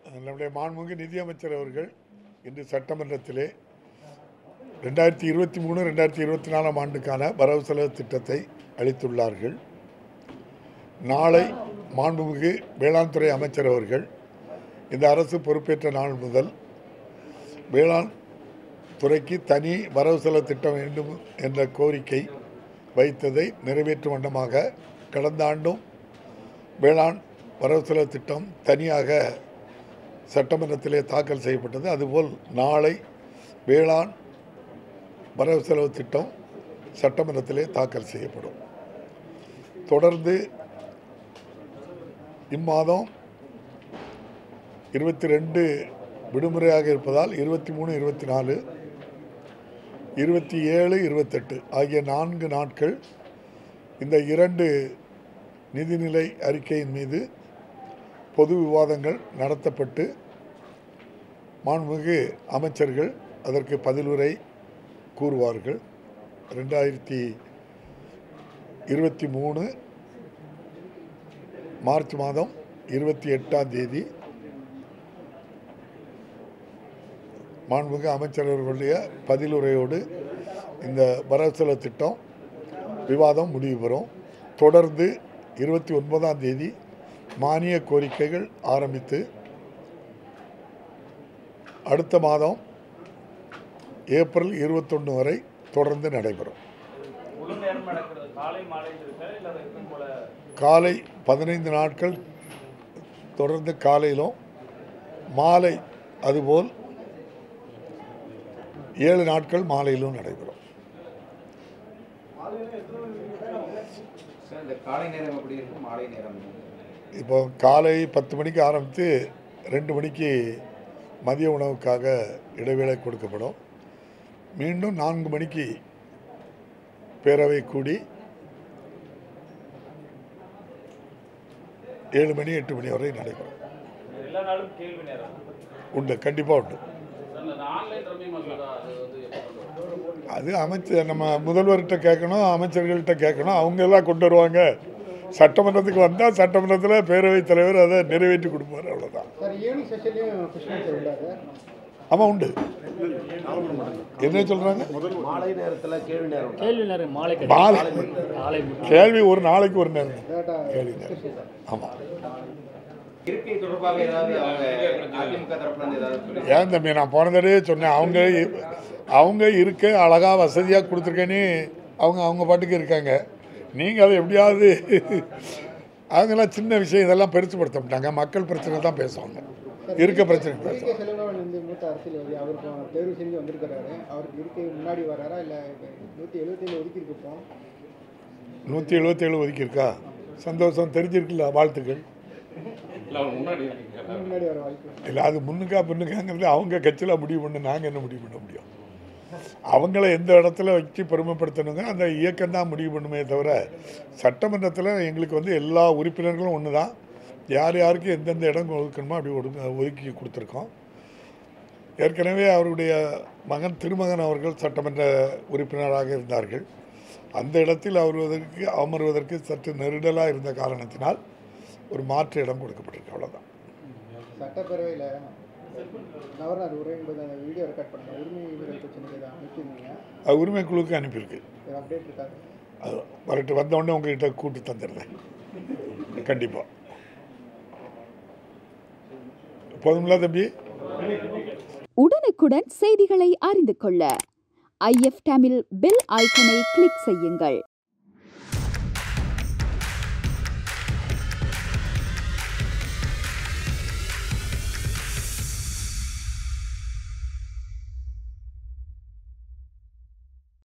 நம்முடைய மாண்புமிகு நிதியமைச்சர் அவர்கள் இன்று சட்டமன்றத்திலே ரெண்டாயிரத்தி இருபத்தி மூணு ரெண்டாயிரத்தி இருபத்தி நாலாம் ஆண்டுக்கான வரவு செலவு திட்டத்தை அளித்துள்ளார்கள் நாளை மாண்புமிகு வேளாண் துறை அமைச்சர் அவர்கள் இந்த அரசு பொறுப்பேற்ற நாள் முதல் வேளாண் துறைக்கு தனி வரவு செலவு திட்டம் வேண்டும் என்ற கோரிக்கை வைத்ததை நிறைவேற்றும் வண்ணமாக கடந்த ஆண்டும் வேளாண் வரவு செலவு திட்டம் தனியாக சட்டமன்றத்திலே தாக்கல் செய்யப்பட்டது அதுபோல் நாளை வேளாண் வரவு செலவு திட்டம் சட்டமன்றத்திலே தாக்கல் செய்யப்படும் தொடர்ந்து இம்மாதம் இருபத்தி ரெண்டு விடுமுறையாக இருப்பதால் இருபத்தி மூணு இருபத்தி நாலு இருபத்தி ஏழு இருபத்தெட்டு ஆகிய நான்கு நாட்கள் இந்த இரண்டு நிதிநிலை அறிக்கையின் மீது பொது விவாதங்கள் நடத்தப்பட்டு மாண்புமிகு அமைச்சர்கள் அதற்கு பதிலுரை கூறுவார்கள் ரெண்டாயிரத்தி இருபத்தி மூணு மார்ச் மாதம் இருபத்தி எட்டாம் தேதி மாண்புமிகு அமைச்சர்களுடைய பதிலுரையோடு இந்த வரவு செலவு திட்டம் விவாதம் முடிவு பெறும் தொடர்ந்து இருபத்தி ஒன்பதாம் தேதி மானிய கோரிக்கைகள் ஆரம்பித்து அடுத்த மாதம் ஏப்ரல் இருபத்தொன்று வரை தொடர்ந்து நடைபெறும் முழு நேரம் நடக்கிறது காலை மாலை இருக்கா இல்ல அது எப்பவும் போல காலை பதினைந்து நாட்கள் தொடர்ந்து காலையிலும் மாலை அதுபோல் ஏழு நாட்கள் மாலையிலும் நடைபெறும் சார் இந்த காலை நேரம் எப்படி இருக்கும் மாலை நேரம் இப்போ காலை பத்து மணிக்கு ஆரம்பித்து ரெண்டு மணிக்கு மதிய உணவுக்காக இடைவேளை கொடுக்கப்படும் மீண்டும் நான்கு மணிக்கு பேரவை கூடி ஏழு மணி எட்டு மணி வரை நடைபெறும் எல்லா நாளும் கேள்வி நேரம் உண்டு கண்டிப்பாக உண்டு அந்த ஆன்லைன் ரம்மி மசோதா அது வந்து எப்போ கொண்டு வருவாங்க? அது அமைச்சர் நம்ம முதல்வர்கிட்ட கேட்கணும் அமைச்சர்கள்ட்ட கேட்கணும் அவங்க எல்லாம் கொண்டு வருவாங்க சட்டமன்றத்துக்கு வந்தால் சட்டமன்றத்தில் பேரவைத் தலைவர் அதை நிறைவேற்றி கொடுப்பார் அவ்வளோதான் சார் ஈவினிங் செஷன்லையும் கொஸ்டின் சார் உண்டா சார் ஆமாம் உண்டு என்ன சொல்கிறாங்க மாலை நேரத்தில் கேள்வி நேரம் கேள்வி நேரம் மாலை மாலை காலை கேள்வி ஒரு நாளைக்கு ஒரு நேரம் டேட்டா கேள்வி நேரம் ஆமாம் இருக்கை தொடர்பாக ஏதாவது அவங்க அதிமுக தரப்புல இருந்து ஏதாவது சொல்லி ஏன் தம்பி நான் போன தடவையே சொன்னேன் அவங்க அவங்க இருக்க அழகாக வசதியாக கொடுத்துருக்கேன்னு அவங்க அவங்க பாட்டுக்கு இருக்காங்க நீங்கள் அதை எப்படியாவது அவங்கெல்லாம் சின்ன விஷயம் இதெல்லாம் பெருசுப்படுத்த மாட்டாங்க மக்கள் பிரச்சனை தான் பேசுவாங்க இருக்க பிரச்சனை பேசுவாங்க இருக்கை செல்வராமன் வந்து மூத்த அரசியல்வாதி அவருக்கு தேர்வு செஞ்சு வந்திருக்கிறாரு அவருக்கு இருக்கை முன்னாடி வராரா இல்லை நூற்றி எழுபத்தேழு ஒதுக்கி இருப்போம் நூற்றி எழுபத்தேழு ஒதுக்கியிருக்கா சந்தோஷம் தெரிஞ்சிருக்குல்ல வாழ்த்துக்கள் முன்னாடி வர வாய்ப்பு இல்லை அது முன்னுக்கா பின்னுக்காங்கிறது அவங்க கட்சியில் முடிவு பண்ண நாங்கள் என்ன முடிவு பண்ண முடியும் அவங்கள எந்த இடத்துல வச்சு பெருமைப்படுத்தணுங்க அந்த இயக்கம் தான் முடிவு பண்ணுமே தவிர சட்டமன்றத்தில் எங்களுக்கு வந்து எல்லா உறுப்பினர்களும் ஒன்று தான் யார் யாருக்கு எந்தெந்த இடம் ஒதுக்கணுமோ அப்படி ஒடுங்க ஒதுக்கி கொடுத்துருக்கோம் ஏற்கனவே அவருடைய மகன் திருமகன் அவர்கள் சட்டமன்ற உறுப்பினராக இருந்தார்கள் அந்த இடத்தில் அவருவதற்கு அமர்வதற்கு சற்று நெருடலாக இருந்த காரணத்தினால் ஒரு மாற்று இடம் கொடுக்கப்பட்டிருக்கு அவ்வளோதான் சட்டப்பேரவையில் கவர்னர் உரை என்பது அந்த வீடியோ ரெக்கார்ட் பண்ண உரிமை மீறல் பிரச்சனைக்கு ஏதாவது அனுப்பியிருந்தீங்க அது உரிமை குழுவுக்கு அனுப்பியிருக்கு ஒரு அப்டேட் இருக்காது அது வரட்டு வந்தோடனே உங்ககிட்ட கூட்டு தந்துடுறேன் கண்டிப்பாக போதுங்களா தம்பி உடனுக்குடன் செய்திகளை அறிந்து கொள்ள ஐஎஃப் தமிழ் பெல் ஐக்கனை கிளிக் செய்யுங்கள்